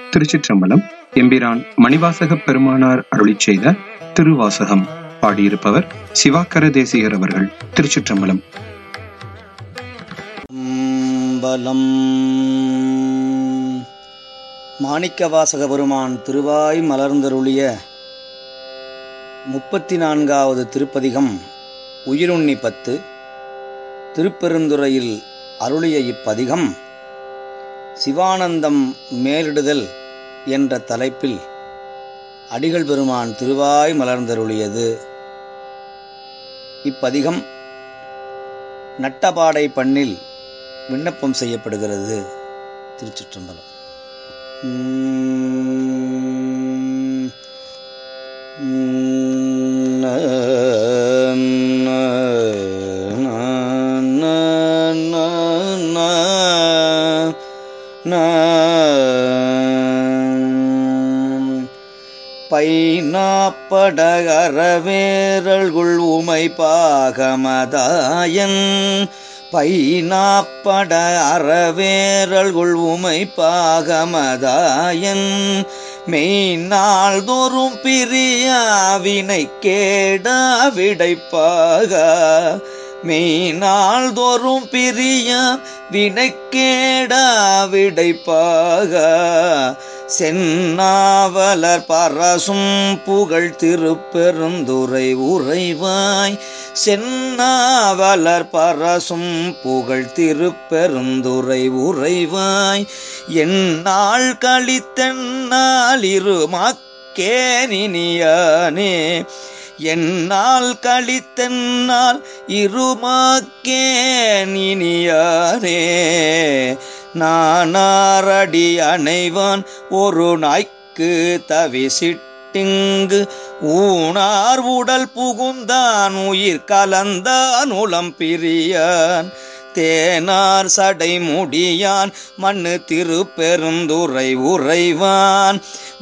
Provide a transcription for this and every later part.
திருச்சிற்றம்பலம் எம்பிரான் மணிவாசக பெருமானார் அருளிச் செய்த திருவாசகம் பாடியிருப்பவர் சிவாக்கர தேசிகர் அவர்கள் திருச்சிற்றம்பலம் பலம் மாணிக்கவாசக பெருமான் திருவாய் மலர்ந்தருளிய முப்பத்தி நான்காவது திருப்பதிகம் உயிருண்ணி பத்து திருப்பெருந்துறையில் அருளிய இப்பதிகம் சிவானந்தம் மேலிடுதல் என்ற தலைப்பில் அடிகள் பெருமான் திருவாய் மலர்ந்தருளியது இப்பதிகம் நட்டபாடை பண்ணில் விண்ணப்பம் செய்யப்படுகிறது திருச்சிற்றம்பலம் உம் உம் ந- ந- ந- ந- ந- ந- பைனாப்படகரவேரல்குள் உமை பாகமதாயன் பைனாப்பட அறவேரல்குள் உமை பாகமதாயன் மெய்நாள் தோறும் பிரியாவினை கேடா விடைப்பாக மெய்நாள் தோறும் பிரியா வினைக்கேடா விடைப்பாக சென்னாவலர் பரசும் புகழ் திருப்பெருந்துரை உறைவாய் சென்னாவலர் பரசும் புகழ் திருப்பெருந்துரை உறைவாய் எந்நாள் கழித்தென்னால் இருமாக்கேனினியானே என்னால் கழித்தென்னால் இருமாக்கேனினியானே நானாரடி அணைவான் ஒரு நாய்க்கு தவிசிட்டிங்கு ஊனார் உடல் புகுந்தான் உயிர் கலந்தான் உளம் பிரியான் தேனார் சடை முடியான் மண்ணு திருப்பெருந்துரை உறைவான்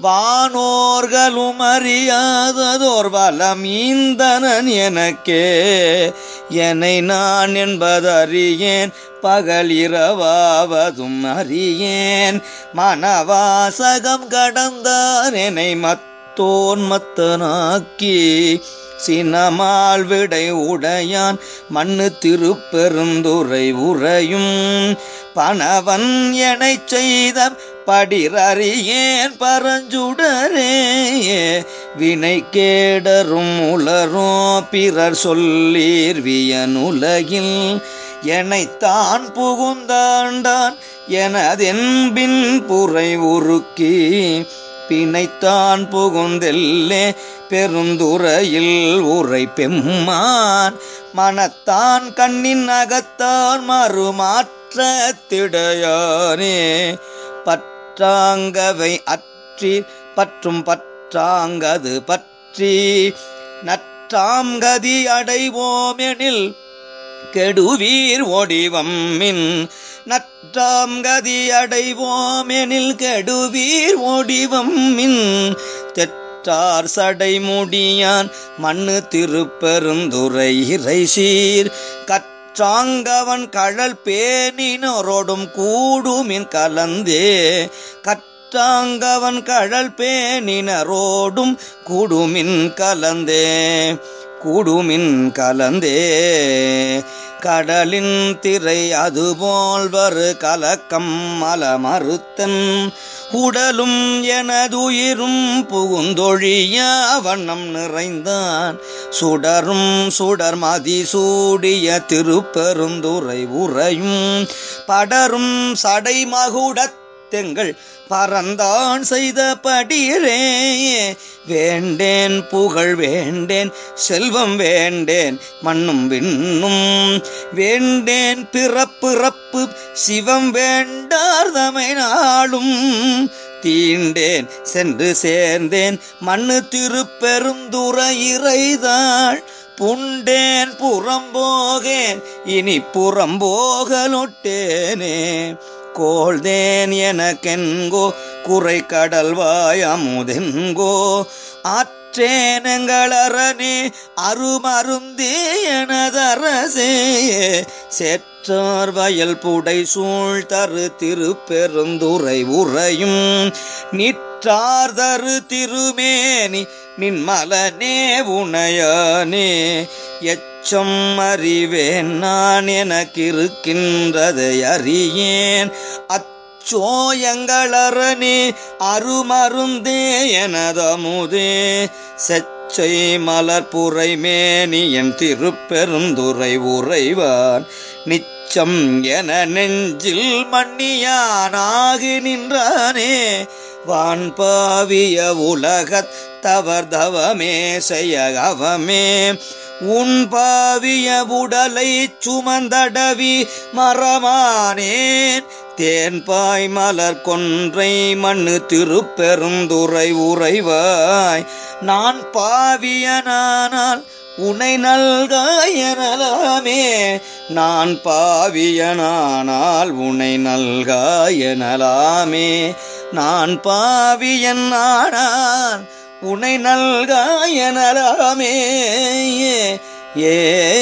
வானோர்களும் அறியாததோர் வலம் ஈந்தனன் எனக்கே என்னை நான் என்பதறியேன் பகல் இரவாவதும் அறியேன் மனவாசகம் கடந்தான் என்னை மத்தோன் மத்தனாக்கி சினமால் விடை உடையான் மண்ணு திருப்பெருந்துரை உறையும் பணவன் எனைச் செய்த படிரறியேன் பரஞ்சுடரே வினை கேடரும் உளரோ பிறர் சொல்லீர் வியனுலகில் எனைத்தான் புகுந்தாண்டான் எனதென்பின் புரை உருக்கி பிணைத்தான் புகுந்தெல்லே பெருந்துறையில் உரை பெம்மான் மனத்தான் கண்ணின் அகத்தான் மறுமாற்ற திடையானே பற்றாங்கவை அற்றி பற்றும் பற்றாங்கது பற்றி நற்றாங்கதி அடைவோம் எனில் கெடுவீர் ஒடிவம்மின் நற்றாம் கதி அடைவோம் எனில் கெடுவீர் ஒடிவம்மின் தெற்றார் சடை முடியான் மண்ணு திருப்பெருந்துரை இறை சீர் கற்றாங்கவன் கழல் பேணினோரோடும் கூடுமின் கலந்தே கற்றாங்கவன் கழல் பேணினரோடும் கூடுமின் கலந்தே கூடுமின் கலந்தே கடலின் திரை அதுபோல் வரு கலக்கம் மலமறுத்தன் உடலும் எனதுயிரும் புகுந்தொழிய வண்ணம் நிறைந்தான் சுடரும் சுடர் மதி சூடிய திருப்பெருந்துரை உறையும் படரும் சடை மகுடத் தெங்கள் பறந்தான் செய்த படிரே வேண்டேன் புகழ் வேண்டேன் செல்வம் வேண்டேன் மண்ணும் விண்ணும் வேண்டேன் பிறப்பிறப்பு சிவம் வேண்டார்தமை நாளும் தீண்டேன் சென்று சேர்ந்தேன் மண்ணு திருப்பெருந்துரை இறைதாள் புண்டேன் புறம்போகேன் இனி புறம்போகலொட்டேனே கோள்தேன் எனக்கென்கோ குறை கடல்வாய் அமுதென்கோ ஆற்றேனங்களரணே அருமருந்தே எனதரசே சேற்றார் வயல் புடை சூழ் தரு திருப்பெருந்துரை உறையும் நிற்றார் தரு திருமேனி நின்மலனே உணையானே எச்சம் அறிவேன் நான் எனக்கிருக்கின்றதை அறியேன் அச்சோயங்களரணே அருமருந்தே எனதமுதே செச்சை மலர்புரை மேனியன் திருப்பெருந்துரை உறைவான் நிச்சம் என நெஞ்சில் மண்ணியானாகி நின்றானே வான்பாவிய உலகத் தவர் தவமே செய்ய அவமே உன் பாவிய உடலை சுமந்தடவி மரமானேன் தேன்பாய் மலர் கொன்றை மண்ணு திருப்பெருந்துரை உறைவாய் நான் பாவியனானால் உனை நல்காயனலாமே நான் பாவியனானால் உனை நல்காயனலாமே நான் பாவியனானால் உனை நல்காயனலாமே ஏ ஏ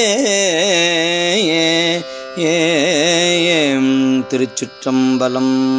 ஏ ஏ திருச்சிற்றம்பலம்